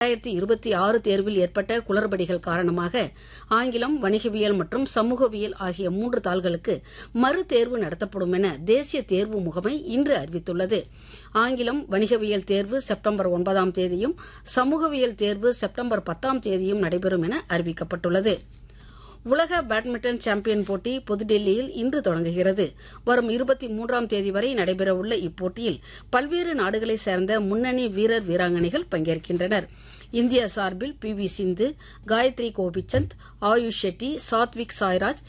இரண்டாயிரத்தி இருபத்தி ஆறு தேர்வில் ஏற்பட்ட குளறுபடிகள் காரணமாக ஆங்கிலம் வணிகவியல் மற்றும் சமூகவியல் ஆகிய மூன்று தாள்களுக்கு மறு தேர்வு நடத்தப்படும் என தேசிய தேர்வு முகமை இன்று அறிவித்துள்ளது ஆங்கிலம் வணிகவியல் தேர்வு செப்டம்பர் ஒன்பதாம் தேதியும் சமூகவியல் தேர்வு செப்டம்பர் பத்தாம் தேதியும் நடைபெறும் என அறிவிக்கப்பட்டுள்ளது உலக பேட்மிண்டன் சாம்பியன் போட்டி புதுடெல்லியில் இன்று தொடங்குகிறது வரும் இருபத்தி மூன்றாம் தேதி வரை நடைபெறவுள்ள இப்போட்டியில் பல்வேறு நாடுகளைச் சேர்ந்த முன்னணி வீரர் வீராங்கனைகள் பங்கேற்கின்றனர் இந்திய சார்பில் பி வி சிந்து காயத்ரி கோபிச்சந்த் ஆயுஷ் ஷெட்டி சாத்விக் சாய்ராஜ்